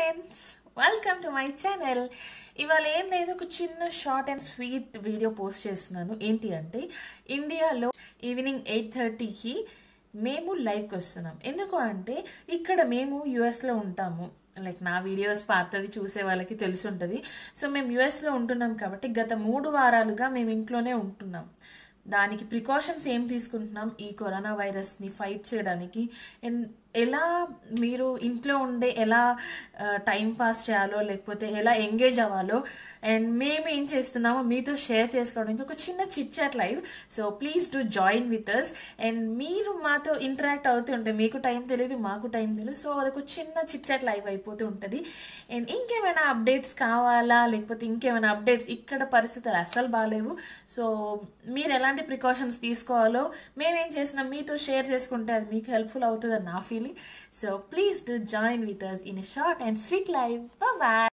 friends welcome to my channel ఇవాళ ఏం లేదు ఒక చిన్న short and sweet video post చేస్తున్నాను ఏంటి అంటే ఇండియాలో ఈవినింగ్ ఎయిట్ థర్టీకి మేము లైవ్కి వస్తున్నాం ఎందుకు అంటే ఇక్కడ మేము యుఎస్లో ఉంటాము లైక్ నా వీడియోస్ పాతది చూసే వాళ్ళకి తెలుసుంటుంది సో మేము యుఎస్లో ఉంటున్నాం కాబట్టి గత మూడు వారాలుగా మేము ఇంట్లోనే ఉంటున్నాం దానికి ప్రికాషన్స్ ఏం తీసుకుంటున్నాం ఈ కరోనా వైరస్ని ఫైట్ చేయడానికి అండ్ ఎలా మీరు ఇంట్లో ఉండే ఎలా టైం పాస్ చేయాలో లేకపోతే ఎలా ఎంగేజ్ అవ్వాలో అండ్ మేము ఏం చేస్తున్నామో మీతో షేర్ చేసుకోవడానికి ఒక చిన్న chit chat live so please do join with us and మీరు మాతో ఇంటరాక్ట్ అవుతుంటే మీకు టైం తెలియదు మాకు టైం తెలియదు సో అదొక చిన్న చిట్ చాట్ లైవ్ అయిపోతూ ఉంటుంది అండ్ ఇంకేమైనా అప్డేట్స్ కావాలా లేకపోతే ఇంకేమైనా అప్డేట్స్ ఇక్కడ పరిస్థితులు అసలు బాగాలేవు సో మీరు ఎలాంటి ప్రికాషన్స్ తీసుకోవాలో మేమేం చేసినాం మీతో షేర్ చేసుకుంటే అది మీకు హెల్ప్ఫుల్ అవుతుందని నా feeling so please do join with us in a short and sweet live bye